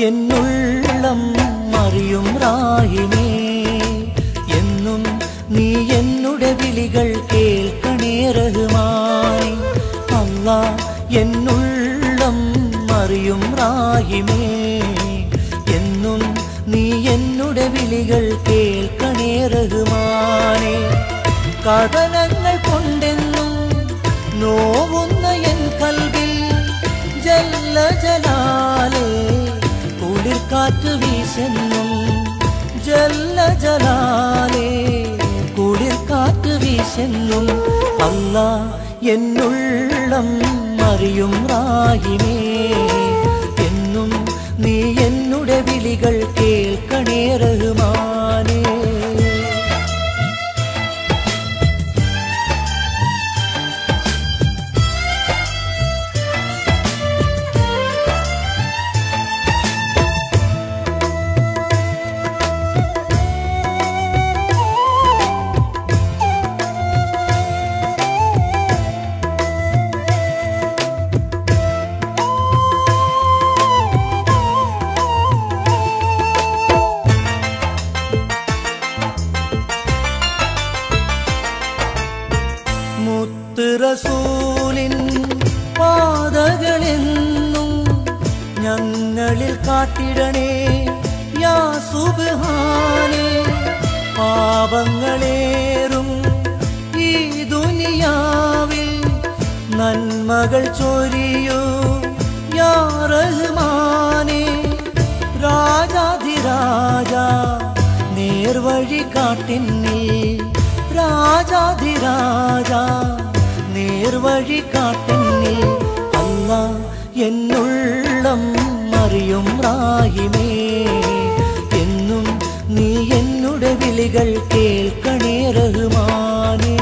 എന്നുള്ളം അറിയും റാഹിമേ എന്നും നീ എന്നുടെ വിളികൾ കേൾക്കണേ റഹ്മാൻ അല്ല എന്നുള്ളം അറിയും റാഹിമേ എന്നും നീ എന്നുടെ വിളികൾ കേൾക്കണേ റഹ്മാനേ കടലങ്ങൾ കൊണ്ടെന്നും നോവുന്ന എൻ കൽവിൽ ജല്ല ജലാലേ കുളിർക്കാറ്റ് വീശെന്നും ജല്ല ജലാലേ കുളിർക്കാറ്റ് വീശെന്നും അല്ല എന്നുള്ളം അറിയും റാഹിമേ എന്നും നീ എന്നുടെ വിളികൾ കേൾക്കണേ റഹ്മാനേ മുത്ത് റസൂലിൻ പാതകളെന്നും ഞങ്ങളിൽ കാട്ടിടണേ യാ സുബ്ഹാനേ പാപങ്ങളേറും ഈ ദുനിയാവിൽ നന്മകൾ ചൊരിയൂ യാ റഹ്മാനേ രാജാധിരാജ നേർവഴി കാട്ടിന്നിൽ രാജാധിരാജ നേർവഴി കാട്ടിന്നിൽ അല്ല എന്നുള്ളം അറിയും റാഹിമേ എന്നും നീ എന്നുടെ വിളികൾ കേൾക്കണേ റഹ്മാനേ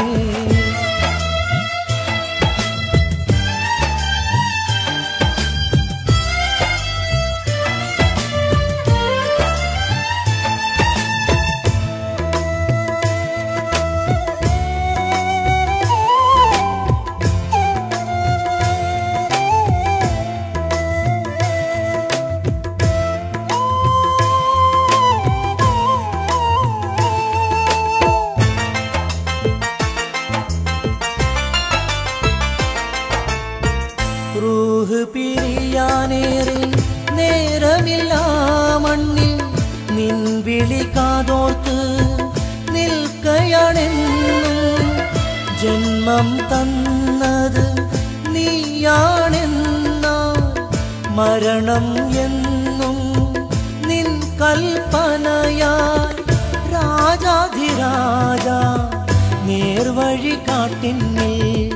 റൂഹ് പിരിയാനേറെ നേരമില്ല മണ്ണിൽ നിൻ വിളി കാതോർത്ത് നിൽക്കയാണെന്നും ജന്മം തന്നത് നീയാണെന്ന മരണം എന്നും നിൻ കൽപ്പനയായി രാജാധിരാജ നേർവഴി കാട്ടിന്നിൽ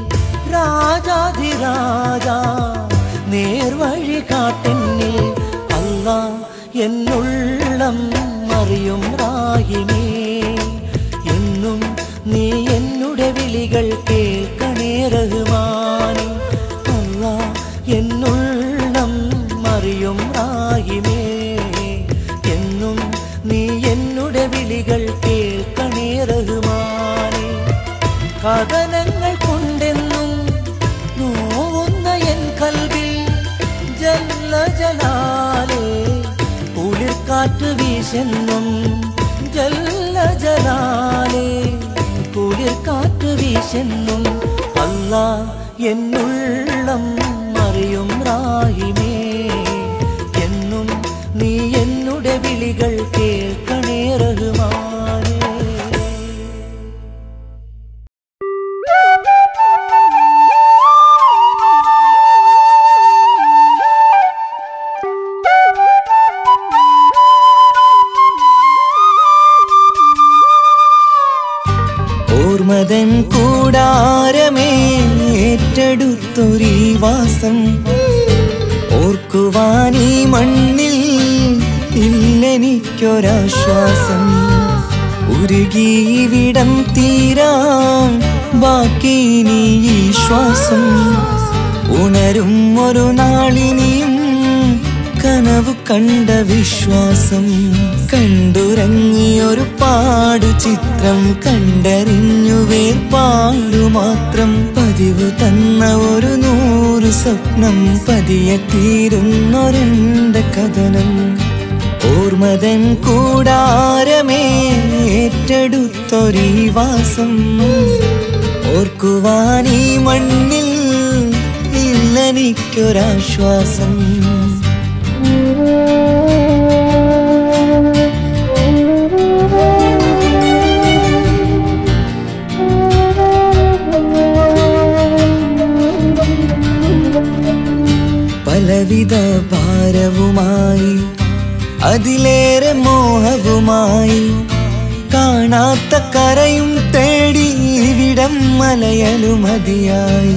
രാജാധിരാജ നേർവഴി കാട്ടിന്നിൽ അല്ല എന്നുള്ളം അറിയും റാഹിമേ എന്നും നീ എന്നുടെ വിളികൾ കേൾക്കണേ റഹ്മാനേ അല്ല എന്നുള്ളം അറിയും റാഹിമേ എന്നും നീ എന്നുടെ വിളികൾ കേൾക്കണേ റഹ്മാനേ കഥനങ്ങൾ കൊണ്ടെന്നും നോവുന്ന എൻ കൽവിൽ ജല്ല ജലാലേ കുളിർക്കാറ്റ് വീശെന്നും ജല്ല ജലാലേ കുളിർക്കാറ്റ് വീശെന്നും അല്ല എന്നുള്ളം അറിയും റാഹിമേ എന്നും നീ എന്നുടെ വിളികൾ കേൾക്കണേ റഹ്മാനേ ഓർമ്മതൻ കൂടാരമേ ഏറ്റെടുത്തൊരീ വാസം ഓർക്കുവാൻ ഈ മണ്ണിൽ ഇല്ലെനിക്കൊരാശ്വാസം ഉരുകിവിടം തീരാൻ ബാക്കി നീ ഈ ശ്വാസം ഉണരും ഒരു നാളിനിയും കനവ് കണ്ട വിശ്വാസം കണ്ടുറങ്ങിയൊരു പാടു ചിത്രം കണ്ടറിഞ്ഞു വേർപാടു മാത്രം പതിവ് തന്ന ഒരു നൂറ് സ്വപ്നം പതിയെ തീരുന്നൊരെന്റെ കഥനം ഓർമ്മതൻ കൂടാരമേ ഏറ്റെടുത്തൊരീ വാസം ഓർക്കുവാൻ ഈ മണ്ണിൽ ഇല്ലെനിക്കൊരാശ്വാസം പലവിധ ഭാരവുമായി അതിലേറെ മോഹവുമായി കാണാത്ത കരയും തേടി ഇവിടം മലയലുമതിയായി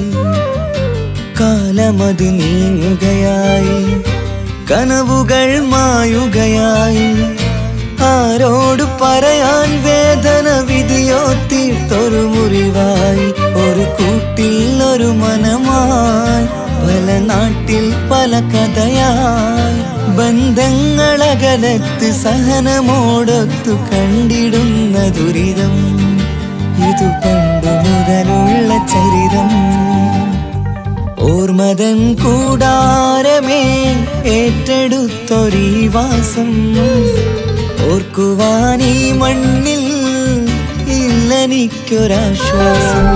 കാലമത് നീങ്ങുകയായി കനവുകൾ മായുകയായി ആരോട് പറയാൻ വേദന വിധിയോ തീർത്തൊരു മുറിവായി ഒരു കൂട്ടിൽ ഒരു മനമായി പല നാട്ടിൽ പല കഥയായി ബന്ധങ്ങളകലത്ത് സഹനമോടൊത്തു കണ്ടിടുന്ന ദുരിതം ഇതു പണ്ടു മുതലുള്ള ചരിതം ഓർമ്മതൻ കൂടാരമേ ഏറ്റെടുത്തൊരീ വാസം ഓർക്കുവാൻ ഈ മണ്ണിൽ ഇല്ലെനിക്കൊരാശ്വാസം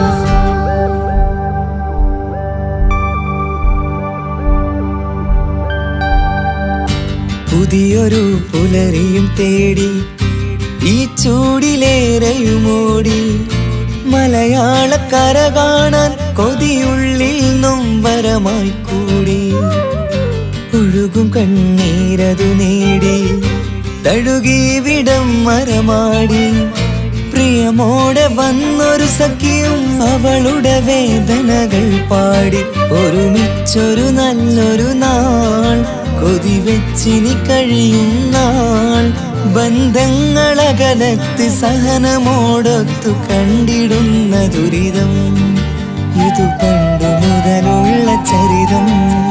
പുതിയൊരു പുലരിയും തേടി ഈ ചൂടിലേറെയുമോടി മലയാളക്കര കാണാൻ കൊതിയുള്ളിൽ നൊമ്പരമായി കൂടി ഒഴുകും കണ്ണീരതു നേടി തഴുകി വിടം മരമാടി പ്രിയമോടെ വന്നൊരു സഖിയും അവളുടെ വേദനകൾ പാടി ഒരുമിച്ചൊരു നല്ലൊരു നാൾ കൊതി വെച്ചിനി കഴിയും നാൾ ബന്ധങ്ങളകലത്ത് സഹനമോടൊത്തു കണ്ടിടുന്ന ദുരിതം ഇതു പണ്ടു മുതലുള്ള ചരിതം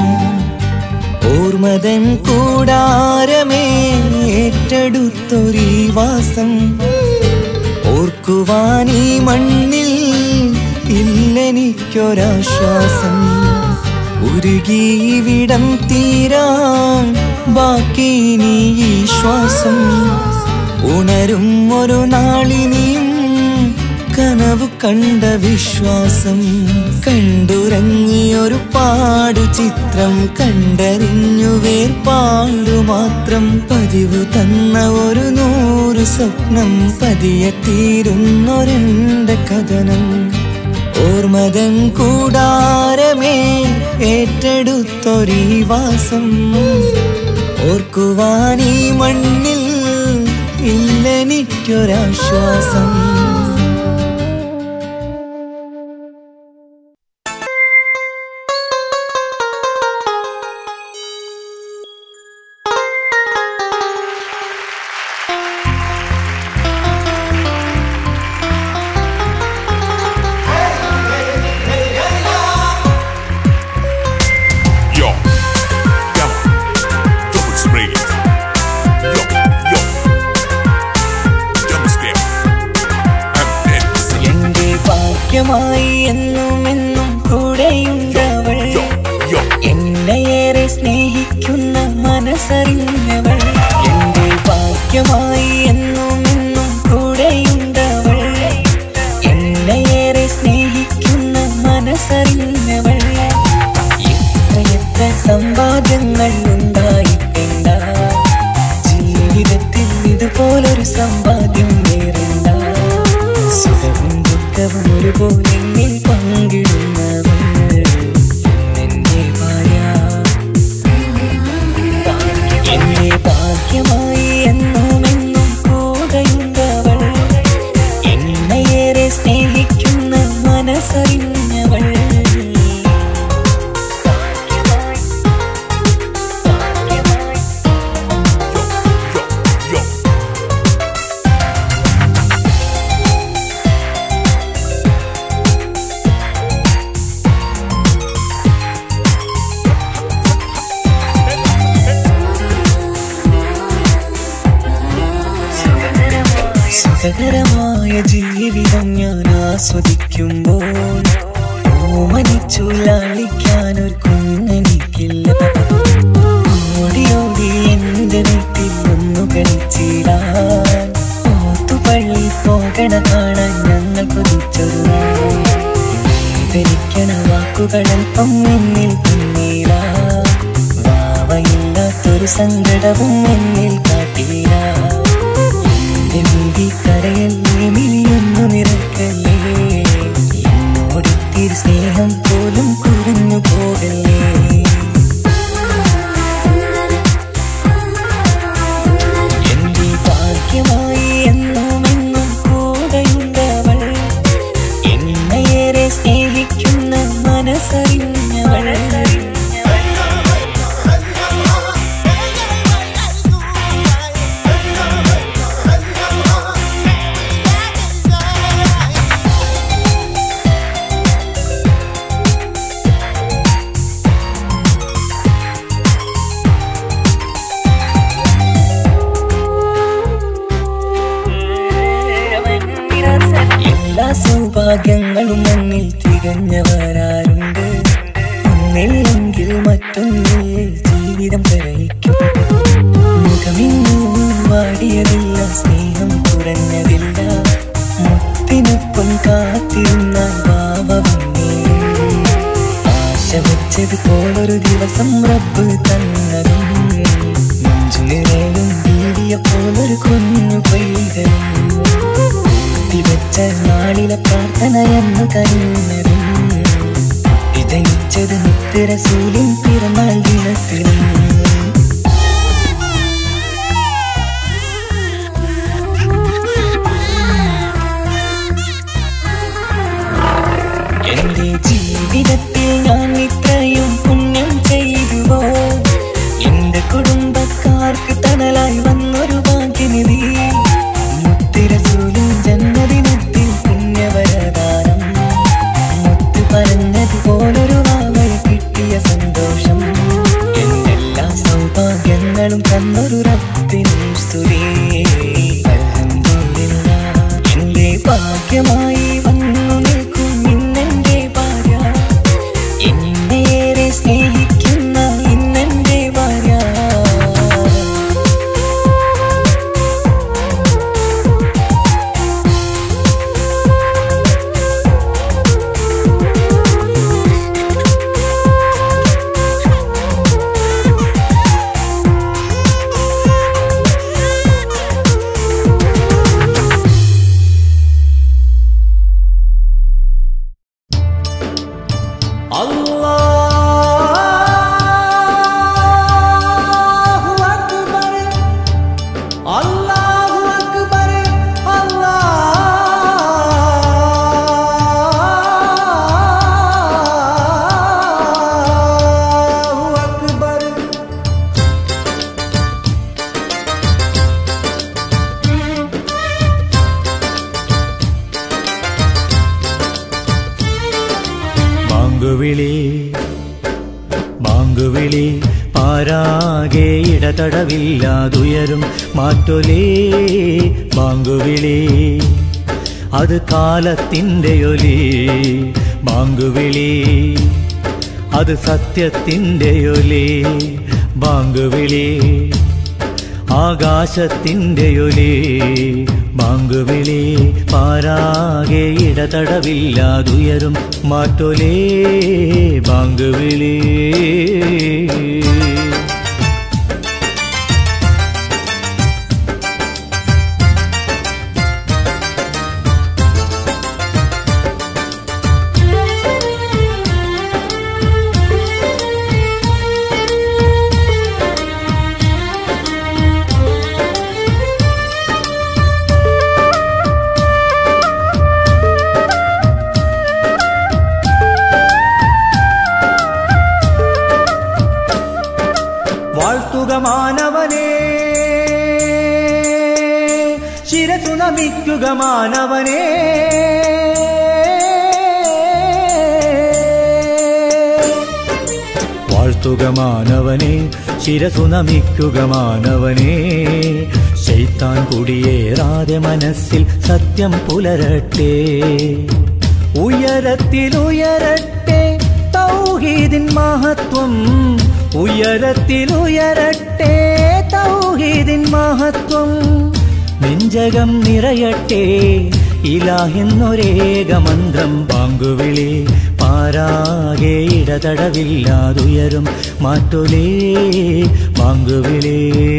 ഓർമ്മതൻ കൂടാരമേ ഏറ്റെടുത്തൊരീ വാസം ഓർക്കുവാൻ ഈ മണ്ണിൽ ഇല്ലെനിക്കൊരാശ്വാസം ഉരുകി വിടം തീരാൻ ബാക്കി നീ ഈ ശ്വാസം ഉണരും ഒരു നാളിനിയും കനവ് കണ്ട വിശ്വാസം കണ്ടുറങ്ങിയൊരു പാടു ചിത്രം കണ്ടറിഞ്ഞു വേർപാടു മാത്രം പതിവ് തന്ന ഒരു നൂറ് സ്വപ്നം പതിയെ തീരുന്നൊരെന്റെ കഥനം ഓർമ്മതൻ കൂടാരമേ ഏറ്റെടുത്തൊരീ വാസം ഓർക്കുവാൻ ഈ മണ്ണിൽ ഇല്ലെനിക്കൊരാശ്വാസം Yo, yo, double spray. Yo, yo, double scale. MX. എന്റെ ഭാഗ്യമായി എന്നും എന്നും കൂടെയുണ്ടവൾ Yo, yo, എന്നെയേറെ സ്നേഹിക്കുന്ന മനസ്സറിഞ്ഞവൾ എന്റെ ഭാഗ്യമായി എന്നും എന്നും കൂടെയുണ്ടവൾ എന്നെയേറെ സ്നേഹിക്കുന്ന മനസ്സറിഞ്ഞവൾ എത്രയെത്ര സമ്പാദ്യങ്ങൾ ഉണ്ടായിട്ടില്ല ജീവിതത്തിൽ ഇതുപോലൊരു സമ്പാദ്യം വേറില്ല സുഖവും ദുഃഖവും ഒരുപോലെ എന്നിൽ പങ്കിടുന്നവൾ എന്റെ ഭാര്യ എന്റെ ഭാഗ്യമായി എന്നും എന്നും കൂടെയുണ്ടവൾ എന്നെയേറെ സ്നേഹിക്കുന്ന മനസ്സറിഞ്ഞവൾ yo, yo. സുഖകരമായ ജീവിതം ഞാൻ ആസ്വദിക്കുമ്പോൾ ഓമനിച്ചു ലാളിക്കാൻ ഒരു കുഞ്ഞെനിക്കില്ല ഓടി ഓടി എന്റെ വീട്ടിൽ ഒന്നു കളിച്ചിടാൻ ഓത്തുപള്ളി പോകണ കാണാൻ ഞങ്ങൾ കൊതിച്ചൊരു നാൾ. വേദനിക്കണ വാക്കുകളൽപ്പം എന്നിൽ പിന്നീട വാവയില്ലാത്തൊരു സങ്കടവും എന്നിൽ കാട്ടില്ല എന്റെ നീതി കരയല്ലേ മിലിയൊന്നു നിറക്കല്ലേ എന്നോടിത്തിരി സ്നേഹം പോലും കുറഞ്ഞു പോകല്ലേ എന്റെ ഭാഗ്യമായി എന്നും എന്നും കൂടെയുണ്ടവൾ എന്നെയേറെ സ്നേഹിക്കുന്ന മനസ്സറിഞ്ഞവൾ എല്ലാ സൗഭാഗ്യങ്ങളും എന്നിൽ തികഞ്ഞവരാരുണ്ട് ഒന്നില്ലെങ്കിൽ മറ്റൊന്നിൽ ജീവിതം കരയിക്കും മുഖമിന്നും വാടിയതില്ല സ്നേഹം കുറഞ്ഞതില്ല മുത്തിനൊപ്പം കാത്തിരുന്നാൽ വാവ വന്നേരും ആശ വെച്ചത് പോലൊരു ദിവസം റബ്ബ് തന്നതും നെഞ്ചു നിറയും വീടിയ പോലൊരു കുഞ്ഞു പൈതലും വെച്ച നാളിലെ പ്രാർത്ഥന എന്ന് കരുന്നതും ഇതനിച്ചത് മുത്തരസൂലിൻ പിറന്നാൾ ദിനത്തിലും എന്റെ ജീവിതത്തിൽ ഞാൻ ഇത്രയും പുണ്യം ചെയ്തുവോ എന്റെ കുടുംബക്കാർക്ക് തണലായി വന്നൊരു ഭാഗ്യനിധി മുത്തിരസൂലും ജന്മദിനത്തിൽ പുണ്യവരദാനം മുത്ത് പറഞ്ഞതുപോലൊരു വാവയെ കിട്ടിയ സന്തോഷം എന്നെല്ലാ സൗഭാഗ്യങ്ങളും തന്നൊരു റബ്ബിനും സ്തുതി അൽഹംദുലില്ലാ. എന്റെ ഭാഗ്യമായി വന്നു നിൽക്കും ഇന്നെന്റെ ഭാര്യ എന്നെയേറെ സ്നേഹിക്കുന്ന ഇന്നെന്റെ ഭാര്യ അല്ലാഹു അക്ബർ അല്ലാഹു അക്ബർ അല്ലാഹു അക്ബർ ബാങ്കുവിളി ബാങ്കുവിളി പാരാകെ ഇടതടവില്ലാതുയരും മാറ്റൊലേ ബാങ്കുവിളി അത് കാലത്തിൻ്റെ ഒലി ബാങ്കുവിളി അത് സത്യത്തിൻ്റെ ഒലി ബാങ്കുവിളി ആകാശത്തിൻ്റെ ഒലി ബാങ്കുവിളി പാരാകെ ഇടതടവില്ലാതുയരും മാറ്റൊലേ ബാങ്കുവിളി വാഴ്ത്തുക മാനവനെ ശിരസു നമിക്കുക മാനവനെ വാഴ്ത്തുക മാനവനെ ശിരസു നമിക്കുക മാനവനെ ചെയ്ത്താൻ കുടിയേറാതെ മനസ്സിൽ സത്യം പുലരട്ടെ ഉയരത്തിലുയരട്ടെ തൗഹീദിൻ മഹത്വം ഉയരത്തിലുയരട്ടെ തൗഹീദിൻ മഹത്വം നെഞ്ചകം നിറയട്ടെ ഇലാഹെന്നൊരേക മന്ത്രം പാങ്കുവിളി പാരാകെ ഇടതടവില്ലാതുയരും മാറ്റൊലേ പാങ്കുവിളി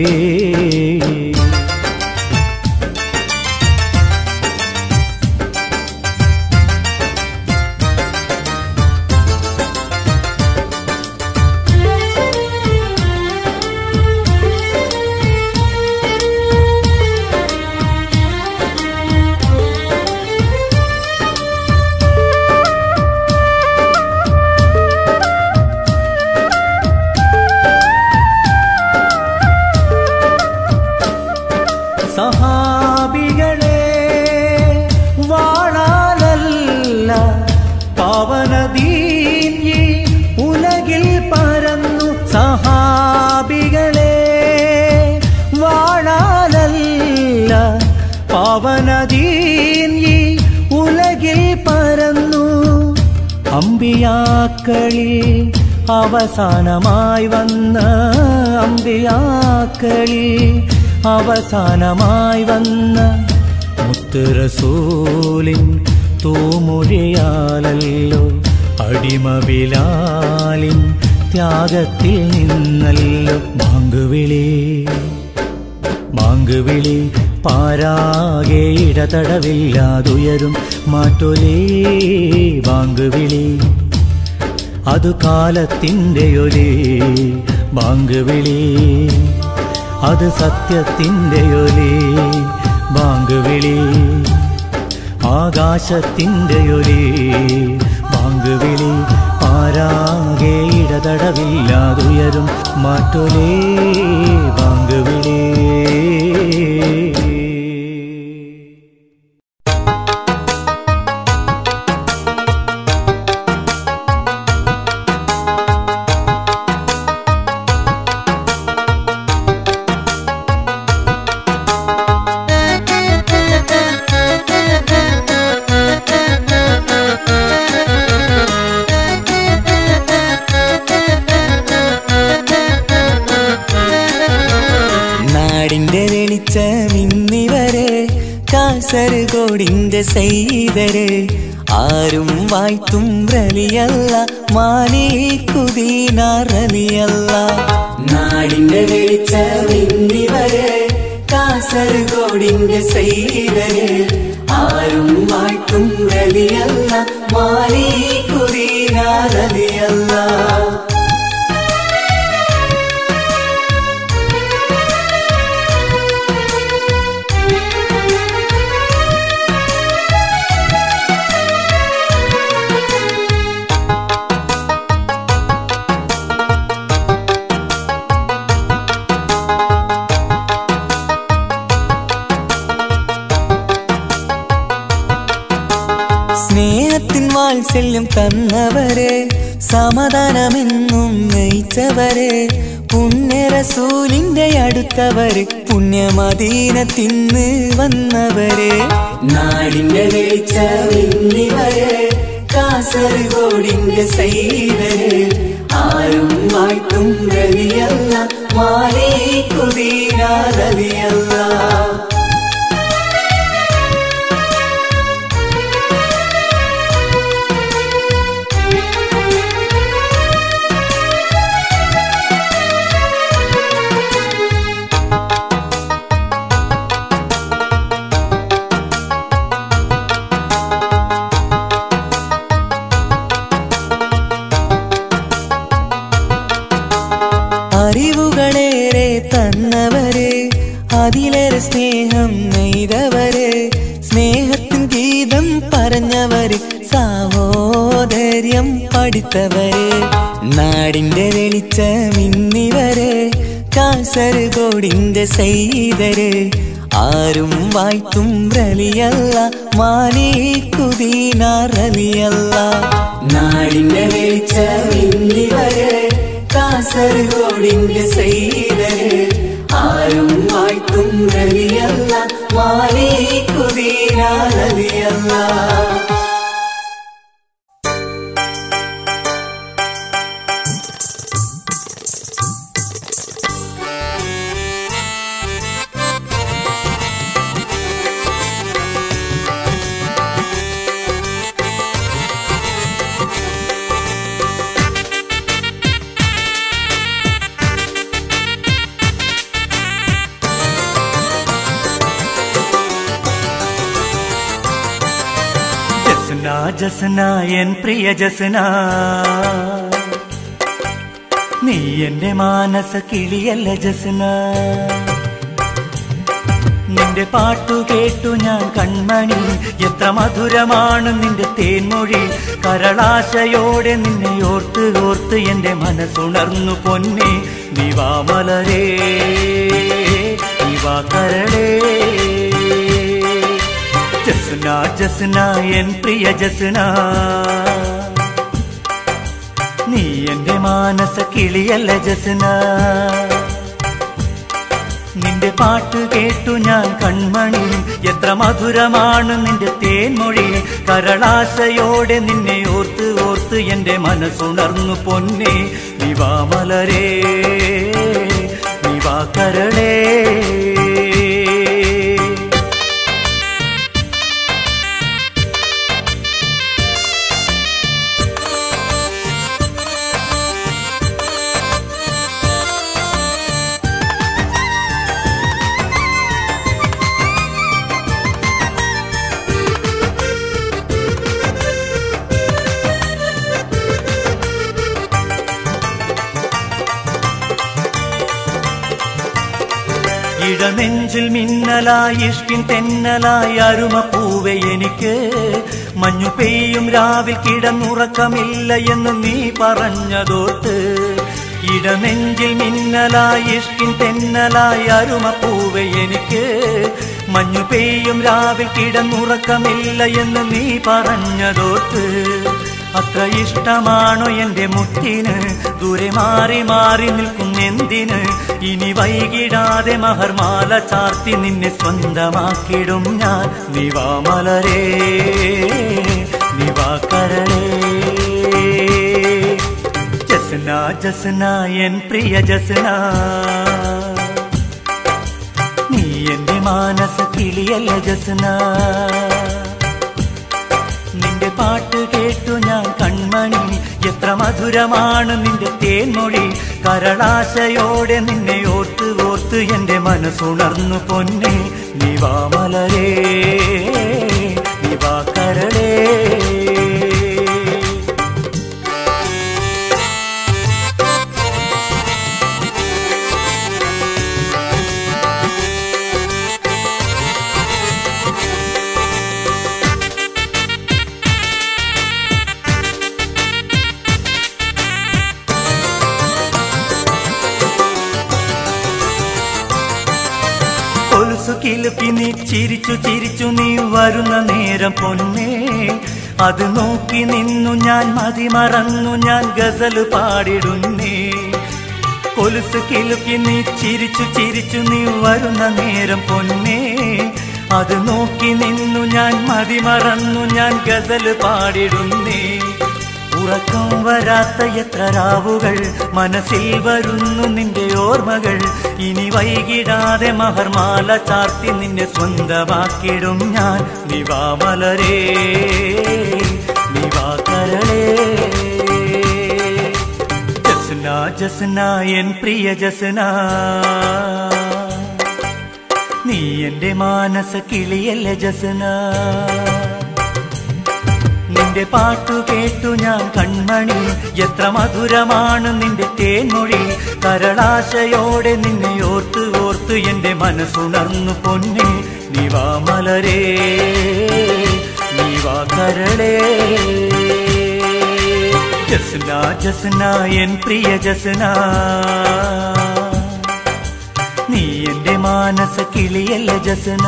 സഹാബികളെ വാഴാലല്ല പാവനദീൻ ഈ ഉലകിൽ പരന്നു സഹാബികളെ വാഴാലല്ല പാവനദീൻ ഈ ഉലകിൽ പരന്നു അമ്പിയാക്കളിൽ അവസാനമായി വന്ന അമ്പിയാക്കളിൽ അവസാനമായി വന്ന മുത്തുറസൂലിൻ തൂമൊഴിയാലല്ലോ അടിമബിലാലിൻ ത്യാഗത്തിൽ നിന്നല്ലോ ബാങ്കുവിളി ബാങ്കുവിളി പാരാകെ ഇടതടവില്ലാതുയരും മാറ്റൊലേ ബാങ്കുവിളി അതു കാലത്തിൻ്റെ ഒരേ ബാങ്കുവിളി അത് സത്യത്തിൻ്റെ ഒരേ ബാങ്കുവിളി ആകാശത്തിൻ്റെ ഒരേ ബാങ്കുവിളി പാരാകെ ഇടതടവില്ലാതുയരും മാറ്റൊലേ ബാങ്കുവിളി നാടിന്റെ വെളിച്ചമിന്നിവരെ കാസർഗോഡിന്റെ സൈതര് ആരും വായ്ത്തും റലിയല്ല മാലിക്കുദീനാറലിയല്ല നാടിന്റെ വെളിച്ചമിന്നിവരെ കാസർഗോഡിന്റെ സൈതര് ആരും വായ്ത്തും റലിയല്ല മാലിക്കുദീനാറലിയല്ല സ്നേഹത്തിൻ വാത്സല്യം തന്നവരെ സമാധാനമെന്നും നയിച്ചവരെ പുണ്യരസൂലിന്റെ അടുത്തവര് പുണ്യമദീനത്തിന്ന് വന്നവരെ നാടിന്റെ വെളിച്ചവരെ കാസർഗോഡിന്റെ സൈതര് ആരും വാഴ്ത്തും രവിയല്ല മാലേ കുതിരാതവിയല്ല അറിവുകളേറെ തന്നവര് അതിലേറെ സ്നേഹം നെയ്തവര് സ്നേഹത്തിൻ ഗീതം പറഞ്ഞവര് സാഹോദര്യം പഠിത്തവര് നാടിന്റെ വെളിച്ചമിന്നിവര് കാസർഗോഡിന്റെ സൈതര് ആരും വായ്ത്തും റലിയല്ല മാലിക്കുദീനാറലിയല്ല നാടിന്റെ വെളിച്ചമിന്നിവര് കാസർഗോഡിന്റെ സൈതര് ആരും വായ്ത്തും വാഴ്ത്തും റലിയല്ല മാലിക്കുതീരാളിയല്ല ജസ്ന ജസ്ന എൻ പ്രിയ ജസ്ന നീ എന്റെ മാനസ കിളിയല്ല ജസ്ന നിന്റെ പാട്ടു കേട്ടു ഞാൻ കൺമണി എത്ര മധുരമാണ് നിന്റെ തേൻമൊഴി കരളാശയോടെ നിന്നെ ഓർത്ത് ഓർത്ത് എന്റെ മനസ്സുണർന്നു പൊന്നെ നിവാമലരേ നിവാ കരളേ ജസ്ന ജസ്ന എൻ പ്രിയ ജസ്ന നീ എന്റെ മാനസ കിളിയല്ല ജസ്ന നിന്റെ പാട്ട് കേട്ടു ഞാൻ കൺമണി എത്ര മധുരമാണ് നിന്റെ തേൻമൊഴി കരളാശയോടെ നിന്നെ ഓർത്ത് ഓർത്ത് എന്റെ മനസ്സുണർന്നു പൊന്നെ നിവാമലരേ നിവാ കരളേ ഇടനെഞ്ചിൽ മിന്നലായി ഇഷ്കിൻ തെന്നലായി അരുമപ്പൂവെ എനിക്ക് മഞ്ഞു പെയ്യും രാവിൽ കിടന്നുറക്കമില്ല എന്ന് നീ പറഞ്ഞതോട്ട് ഇടനെഞ്ചിൽ മിന്നലായി ഇഷ്കിൻ തെന്നലായി അരുമപ്പൂവെ എനിക്ക് മഞ്ഞു പെയ്യും രാവിൽ കിടന്നുറക്കമില്ല എന്ന് നീ പറഞ്ഞതോട്ട് അത്ര ഇഷ്ടമാണോ എന്റെ മുട്ടിന് ദൂരെ മാറി മാറി നിൽക്കുന്നെന്തിന് ഇനി വൈകിടാതെ മഹർമാല ചാർത്തി നിന്നെ സ്വന്തമാക്കിടും ഞാൻ നിവാമലരേ നിവാകരണേ ജസ്ന ജസ്ന എൻ പ്രിയ ജസ്ന നീ എന്റെ മാനസ കിളിയല്ല ജസ്ന നിന്റെ പാട്ട് കേട്ടു ഞാൻ കൺമണി എത്ര മധുരമാണ് നിന്റെ തേൻമൊഴി കരളാശയോടെ നിന്നെ ഓർത്ത് ഓർത്ത് എന്റെ മനസ്സുണർന്നു പൊന്നെ നിവാമലരേ നിവാ കരളേ കൊലുസു കിലുക്കി നീ ചിരിച്ചു ചിരിച്ചു നീ വരുന്ന നേരം പൊന്നേ അത് നോക്കി നിന്നു ഞാൻ മതി മറന്നു ഞാൻ ഗസൽ പാടിടുന്നേ കൊലുസ് കിലുക്കി നീ ചിരിച്ചു ചിരിച്ചു നീ വരുന്ന നേരം പൊന്നേ അത് നോക്കി നിന്നു ഞാൻ മതി മറന്നു ഞാൻ ഗസൽ പാടിടുന്നേ ഉറക്കം വരാത്ത എത്ര രാവുകൾ മനസ്സിൽ വരുന്നു നിന്റെ ഓർമ്മകൾ ഇനി വൈകിടാതെ മഹർമാല ചാർത്തി നിന്നെ സ്വന്തമാക്കിടും ഞാൻ നിവാമലരേ നിവാകരളേ ജസ്ന ജസ്ന എൻ പ്രിയ ജസ്ന നീ എന്റെ മാനസ കിളിയല്ല ജസ്ന നിന്റെ പാട്ടു കേട്ടു ഞാൻ കൺമണി എത്ര മധുരമാണ് നിന്റെ തേൻമൊഴി കരളാശയോടെ നിന്നെ ഓർത്ത് ഓർത്ത് എന്റെ മനസ്സുണർന്നു പൊന്നെ നിവാമലരേ നിവാ കരളേ ജസ്ന ജസ്ന എൻ പ്രിയ ജസ്ന നീ എന്റെ മാനസ കിളിയല്ല ജസ്ന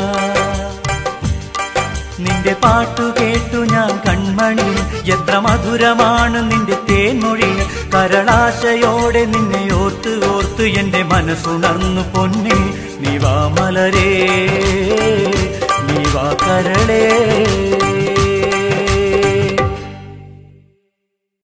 നിന്റെ പാട്ടു കേട്ടു ഞാൻ കൺമണി എത്ര മധുരമാണ് നിന്റെ തേൻമൊഴി കരളാശയോടെ നിന്നെ ഓർത്ത് ഓർത്ത് എന്റെ മനസ്സുണർന്നു പൊന്നെ നീ വാ മലരേ നീ വാ കരളേ